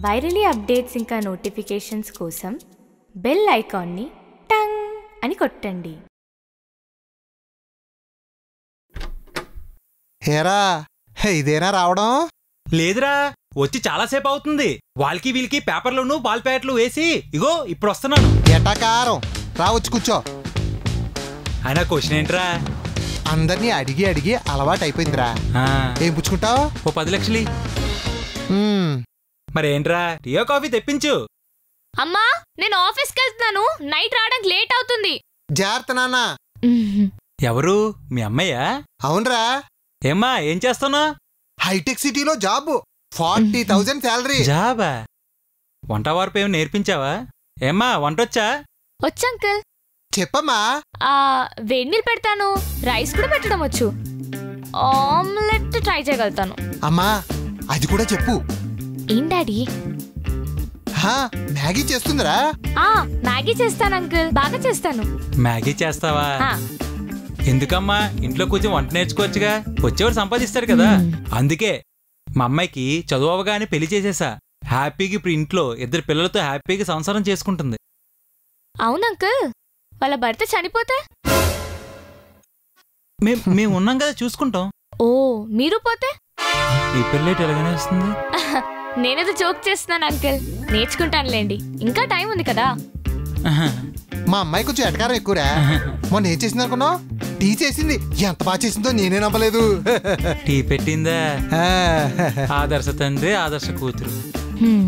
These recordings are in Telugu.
వైరలీ అప్డేట్స్ ఇంకా నోటిఫికేషన్స్ కోసం బెల్ ఐకాన్ని టంగ్ అని కొట్టండి హేరా హే, ఇదేనా రావడం లేదురా వచ్చి చాలాసేపు అవుతుంది వాళ్ళకి వీళ్ళకి పేపర్లను బాల్ ప్యాకెట్లు వేసి ఇగో ఇప్పుడు వస్తున్నాను ఎటాకారం రావచ్చు కూర్చో అయినా క్వశ్చన్ ఏంట్రా అందరినీ అడిగి అడిగి అలవాటు అయిపోయిందిరా ఆ, ఏం పుచ్చుకుంటావు ఓ పది లక్షలు మరేంట్రా రియో కాఫీ తెప్పించు అమ్మా నేను ఆఫీస్కి వెళ్తున్నాను నైట్ రావడానికి లేట్ అవుతుంది జాగ్రత్త నాన్న ఎవరు మీ అమ్మయ్యా అవునరా ఏమ్మా ఏం చేస్తున్నావు హైటెక్ సిటీలో జాబ్ ఫార్టీ థౌజండ్ శాలరీ జాబా వంట వార్పు ఏమి నేర్పించావా ఏమ్మా వంటొచ్చా వచ్చు అంకుల్ చెప్పమ్మా ఆ వేడి నీళ్ళు పెడతాను రైస్ కూడా పెట్టడం వచ్చు ఆమ్లెట్ ట్రై చేయగలుగుతాను అమ్మా అది కూడా చెప్పు ఏం డాడీ హా మ్యాగీ చేస్తుందిరా ఆ మ్యాగీ చేస్తాను అంకుల్ బాగా చేస్తాను మ్యాగీ చేస్తావా ఆ, ఎందుకమ్మా ఇంట్లో కొంచెం వంట నేర్చుకోవచ్చుగా వచ్చేవాడు సంపాదిస్తాడు కదా అందుకే మా అమ్మాయికి చదువు అవగానే పెళ్లి చేసేసా హ్యాపీగా ఇప్పుడు ఇంట్లో ఇద్దరు పిల్లలతో హ్యాపీగా సంసారం చేసుకుంటుంది అవును అంకుల్ వాళ్ళ భర్త చనిపోతే మేం మేము ఉన్నాం కదా చూసుకుంటాం ఓ మీరు పోతే ఈ పిల్లేటి ఎలాగనే వస్తుంది నేనేదో జోక్ చేస్తున్నాను అంకుల్ నేర్చుకుంటానులేండి ఇంకా టైం ఉంది కదా మా అమ్మాయి కొంచెం ఎటకారం ఎక్కువరా మొన్న ఏం చేసింది అనుకున్నావు టీ చేసింది ఎంత బాగా చేసిందో నేనే నమ్మలేదు టీ పెట్టిందా ఆ, ఆదర్శ తండ్రి ఆదర్శ కూతురు హ్మ్.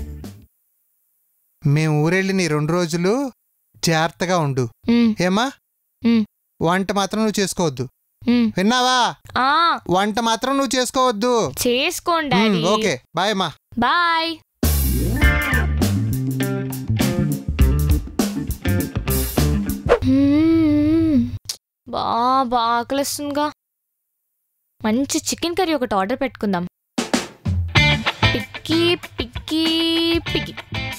మేము ఊరెళ్ళి నీ రెండు రోజులు జాగ్రత్తగా ఉండు హ్మ్. ఏమా ఉమ్. వంట మాత్రం నువ్వు చేసుకోవద్దు హ్మ్. విన్నావా ఆ వంట మాత్రం నువ్వు చేసుకోవద్దు చేసుకోండి ఉమ్, డాడీ ఓకే బాయ్ అమ్మా బాయ్ హ్మ్. బా బాగా ఆకలిస్తుందిగా మంచి చికెన్ కర్రీ ఒకటి ఆర్డర్ పెట్టుకుందాం పిక్కి పిక్కి పిక్కి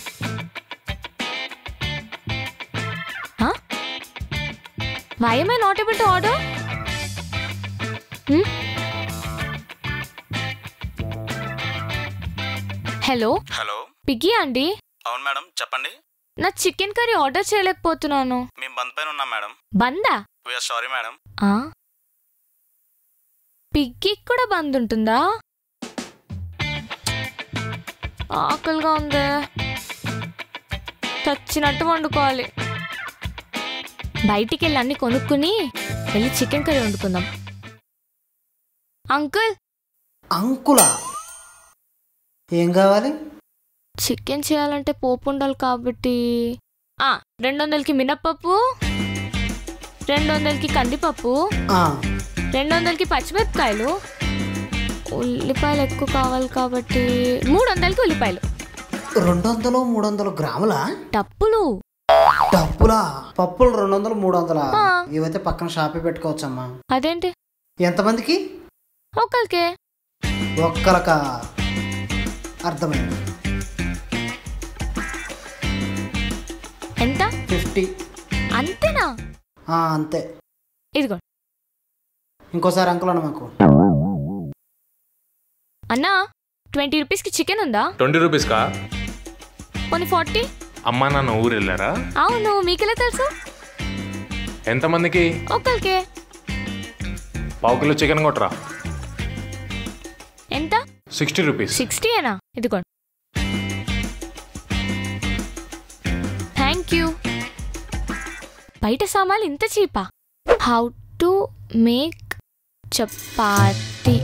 why I not able to order hello hello పిగ్గి అండి అవును మేడం చెప్పండి నా చికెన్ కర్రీ ఆర్డర్ చేయలేకపోతున్నాను మేము బంద్ పైన ఉన్నాం మేడం బందా వీఆర్ సారీ మేడం ఆ? పిగ్గికి కూడా బంద్ ఉంటుందా ఆకలిగా ఉంది చచ్చినట్టు వండుకోవాలి బయటికి వెళ్ళి అన్ని కొనుక్కుని వెళ్ళి చికెన్ కర్రీ వండుకుందాం అంకుల్ అంకులా ఏం కావాలి చికెన్ చేయాలంటే పోపు ఉండాలి కాబట్టి ఆ, రెండు వందలకి మినప్పప్పు రెండు వందలకి కందిపప్పు ఆ, రెండు వందలకి పచ్చిమిరపకాయలు ఉల్లిపాయలు ఎక్కువ కావాలి కాబట్టి మూడు వందలకి ఉల్లిపాయలు రెండు వందలు మూడు వందలు గ్రాములా డప్పులు డబ్బులా పప్పులు రెండు వందలు మూడు వందలా ఆ. ఇవైతే పక్కన షాపే పెట్టుకోవచ్చమ్మా అదేంటి ఎంతమందికి ఒకరికే ఒక్కలక అర్థమైంది ఎంత ఫిఫ్టీ అంతేనా అంతే ఇదిగో ఇంకోసారి అంకుల్ అన్న మాకు అన్నా ట్వంటీ రూపీస్కి చికెన్ ఉందా ట్వంటీ రూపీస్కా కొన్ని ఫార్టీ అమ్మా నాన్న ఊరు వెళ్ళారా అవును మీకెలా తెలుసు ఎంతమందికి ఒకరికే పావు కిలో చికెన్ కొట్టరా ఎంత సిక్స్టీ రూపీస్ సిక్స్టీయేనా ఇదిగోండి థ్యాంక్ యూ బయట సామాన్లు ఇంత చీపా హౌ టు మేక్ చపాతి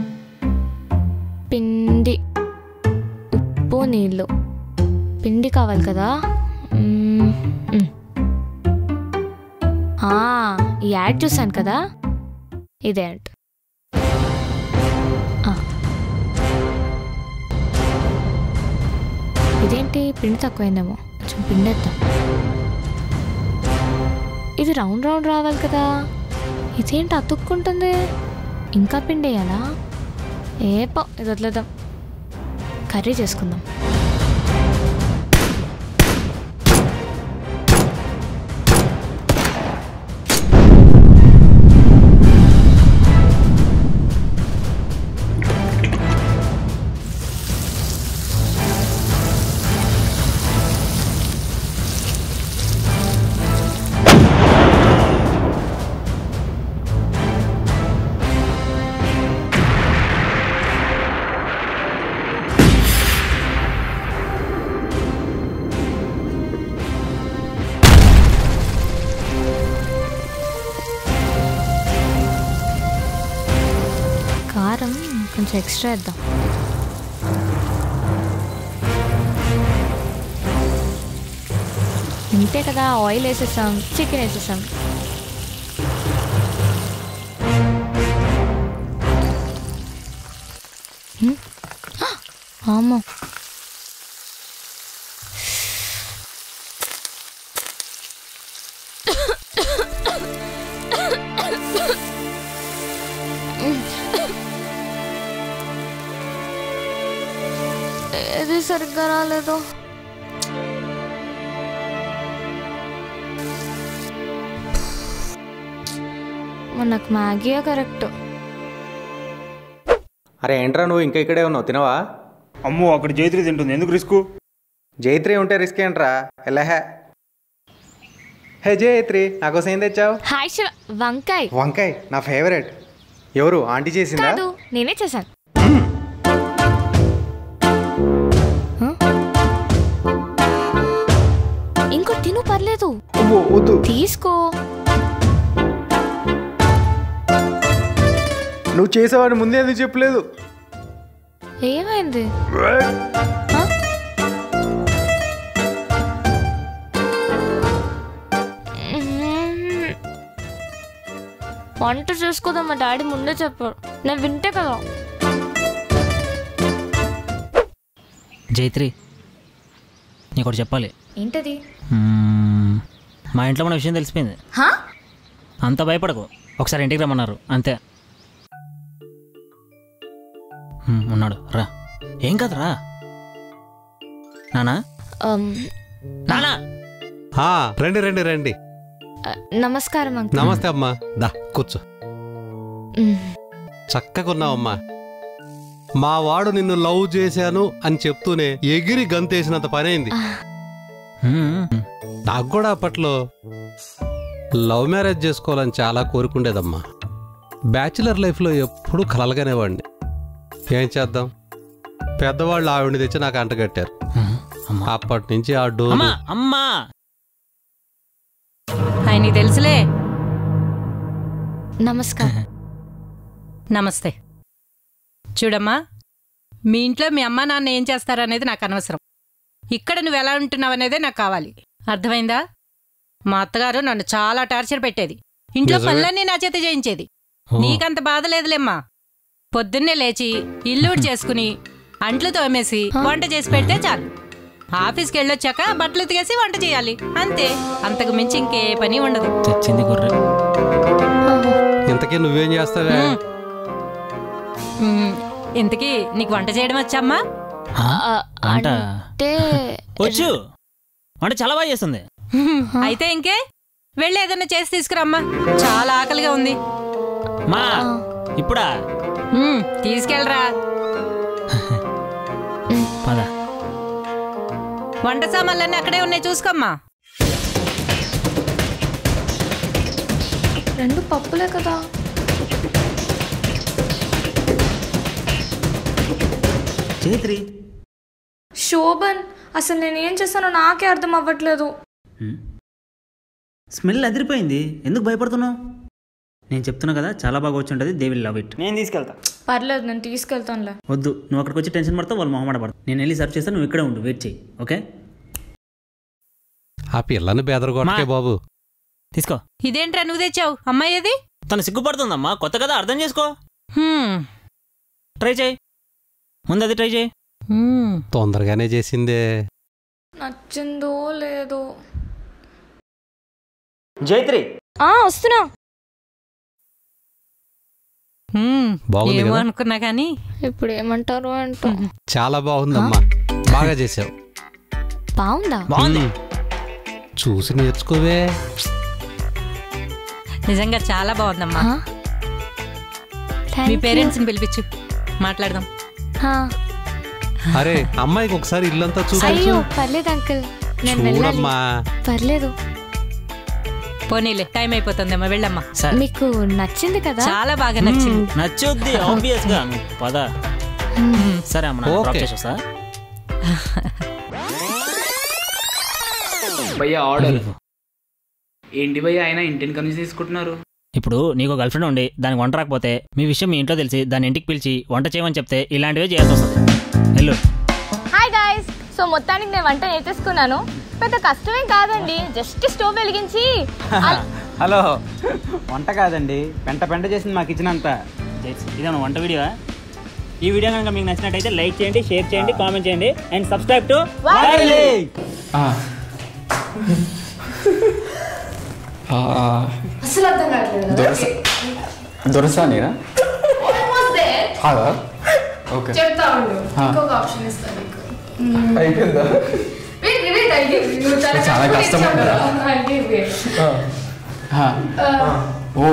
పిండి ఉప్పు నీళ్ళు పిండి కావాలి కదా మ్మ్, మ్మ్. ఆ, ఈ యాడ్ చూసాను కదా ఇదే అంట ఆ. ఇదేంటి పిండి తక్కువైందేమో కొంచెం పిండి వేద్దాం ఇది రౌండ్ రౌండ్ రావాలి కదా ఇదేంటి అతుక్కుంటుంది ఇంకా పిండి వేయాలా ఏపో ఇది వదిలేద్దాం కర్రీ చేసుకుందాం కొంచెం ఎక్స్ట్రా ఇద్దాం ఇంతే కదా ఆయిల్ వేసేసాం చికెన్ వేసేసాం హ్మ్? అమ్మో ఏది సరిగ్గా రాలేదు మనకు మ్యాగీయే కరెక్ట్ అరే ఏంట్రా నువ్వు ఇంకా ఇక్కడే ఉన్నావు తినవా అమ్మో అక్కడ జైత్రి తింటుంది ఎందుకు రిస్క్ జైత్రి ఉంటే రిస్క్ ఏంట్రా ఎల్లహే హే జైత్రి నాకోసం ఏం తెచ్చావు హాయ్ శివ వంకాయ్ వంకాయ్ నా ఫేవరెట్ ఎవరు ఆంటీ చేసిందా కాదు నేనే చేశాను హ? ఇంకో తిను పర్లేదు అమ్మో, వద్దు తీసుకో నువ్వు చేసావని ముందే ఎందుకు చెప్పలేదు ఏమైంది హ? మ్మ్. వంట చేసుకోదాం మా డాడీ ముందే చెప్పాడు నేను వింటే కదా జైత్రి నీకు చెప్పాలి ఏంటది మ్మ్. మా ఇంట్లో మన విషయం తెలిసిపోయింది హా? అంత భయపడకు ఒకసారి ఇంటికి రమ్మన్నారు అంతే మ్మ్, ఉన్నాడు రా ఏం కాదురా నానా అమ్, నానా ఆ, రండి రండి రండి అ, నమస్కారం అంకుల్ నమస్తే అమ్మా దా కూర్చో మ్మ్. చక్కగా ఉన్నావమ్మా మా వాడు నిన్ను లవ్ చేశాను అని చెప్తూనే ఎగిరి గంతేసినంత పనైంది మ్మ్. నాకు కూడా అప్పట్లో లవ్ మ్యారేజ్ చేసుకోవాలని చాలా కోరుకుండేదమ్మా బ్యాచిలర్ లైఫ్లో ఎప్పుడూ కలలుగానేవాడిని ఏం చేద్దాం పెద్దవాళ్ళు ఆవిడని తెచ్చి నాకు అంటగట్టారు మ్మ్. అమ్మా అప్పటి నుంచి ఆ డోలు అమ్మా అమ్మా ఆయన తెలుసులే నమస్కారం నమస్తే చూడమ్మా మీ ఇంట్లో మీ అమ్మ నాన్న ఏం చేస్తారనేది నాకు అనవసరం ఇక్కడ నువ్వు ఎలా ఉంటున్నావు అనేదే నాకు కావాలి అర్థమైందా మా అత్తగారు నన్ను చాలా టార్చర్ పెట్టేది ఇంట్లో నిజమే. పనులన్నీ నా చేత చేయించేది ఓ. నీకంత బాధ లేదులేమ్మా పొద్దున్నే లేచి ఇల్లు చేసుకుని అంట్లు తోమేసి వంట చేసి పెడితే చాలు ఆఫీస్కి వెళ్ళొచ్చాక బట్టలు ఉతికేసి వంట చేయాలి అంతే అంతకు మించి ఇంకే పని ఉండదు తెచ్చింది గొర్రె ఇంతకీ నువ్వేం చేస్తావే మ్మ్. మ్మ్. ఇంతకీ నీకు వంట చేయడం వచ్చామ్మా ఆ? అ, వంట అంటే వచ్చు వంట చాలా బాగా చేస్తుంది అయితే ఇంకే వెళ్ళి ఏదైనా చేసి తీసుకురమ్మా చాలా ఆకలిగా ఉంది మా ఇప్పుడా మ్మ్, తీసుకెళ్ళరా పద వంట సామాన్లన్నీ అక్కడే ఉన్నాయి చూసుకోమ్మా రెండు పప్పులే కదా జైత్రి శోభన్ అసలు నేను ఏం చేస్తానో నాకే అర్థం అవ్వట్లేదు స్మెల్ అదిరిపోయింది ఎందుకు భయపడుతున్నావు నేను చెప్తున్నా కదా చాలా బాగా వచ్చి ఉంటుంది దే విల్ లవ్ ఇట్ నేను తీసుకెళ్తా పర్లేదు నేను తీసుకెళ్తానులే వద్దు నువ్వు అక్కడికి వచ్చి టెన్షన్ పడతావు వాళ్ళు మొహమాట పడతావు నేను వెళ్ళి సర్చ్ చేస్తాను నువ్వు ఇక్కడే ఉండు వెయిట్ చేయి ఓకే ఆ పిల్లని బెదరగొట్టకే మా. బాబు తీసుకో ఇదేంట్రా నువ్వు తెచ్చావు అమ్మాయి ఏది తను సిగ్గుపడుతుందమ్మా కొత్త కదా అర్థం చేసుకో హ్మ్. ట్రై చేయి ముందు అది ట్రై చేయి హ్మ్. తొందరగానే చేసిందే నచ్చిందో లేదో జైత్రి ఆ వస్తున్నా హ్మ్. బాగుంది ఏమో కదా? అనుకున్నా కానీ ఇప్పుడు ఏమంటారు అంటూ చాలా బాగుందమ్మా బాగా చేసావు బాగుందా బాగుంది మ్మ్. చూసి నేర్చుకోవే నిజంగా చాలా బాగుందమ్మా హా? Thank me you. పేరెంట్స్ని పిలిపించు మాట్లాడదాం హా. అరే అమ్మాయికి ఒకసారి ఇల్లంతా చూపించు అయ్యో పర్లేదు అంకుల్ నేను వెళ్ళాలి చూడమ్మా పర్లేదు పోనీలే టైం అయిపోతుందమ్మా వెళ్ళమ్మా సరే మీకు నచ్చింది కదా చాలా బాగా నచ్చింది నచ్చుద్ది ఆబ్వియస్ గా నువ్వు పద సరే అమ్మ ఓకే. డ్రాప్ చేసి వస్తా భయ్య ఆర్డర్ ఏంటి భయ్య ఆయన ఇంటిని కన్విన్స్ తీసుకుంటున్నారు ఇప్పుడు నీకు గర్ల్ ఫ్రెండ్ ఉండి దానికి వంట రాకపోతే మీ విషయం మీ ఇంట్లో తెలిసి దాని ఇంటికి పిలిచి వంట చేయమని చెప్తే ఇలాంటివే చేయాల్సి వస్తుంది వెళ్ళు హాయ్ గాయ్స్ సో మొత్తానికి నేను వంట నేర్చేసుకున్నాను పెద్ద కష్టమేం కాదండి జస్ట్ స్టవ్ వెలిగించి అల్- హలో వంట కాదండి పెంట పెంట చేసింది మాకు ఇచ్చినంత ఇదేమన్నా వంట వీడియో ఈ వీడియో కనుక మీకు నచ్చినట్టయితే లైక్ చేయండి షేర్ చేయండి కామెంట్ చేయండి అండ్ సబ్స్క్రైబ్ టు అసలు అర్థం కావట్లేదు దొరస దొరసానిరా కాదా ఓకే చెప్తా ఉండు ఆ. ఇంకొక ఆప్షన్ ఇస్తాను నీకు మ్మ్. అయిపోయిందా Wait, wait, I'll give you. నువ్వు చాలా చాలా కష్టపడి కష్టం ఇచ్చావు కదా. ఉంటుంది. I'll give you. ఆ. ఆ, ఓ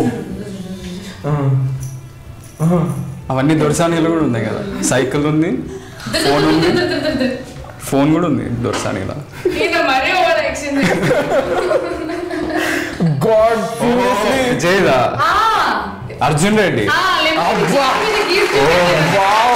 అవన్నీ దొరసానీలు కూడా ఉన్నాయి కదా సైకిల్ ఉంది ఫోన్ ఉంది ఫోన్ కూడా ఉంది దొరసానీలా ఈయన మరీ ఓవర్ యాక్షన్ గాడ్ జయదా ఆ, అర్జున్ రెడ్డి ఆ, లేకపోతే అబ్బా. gift మీద gift ఓ ఇవ్వాలి. వావ్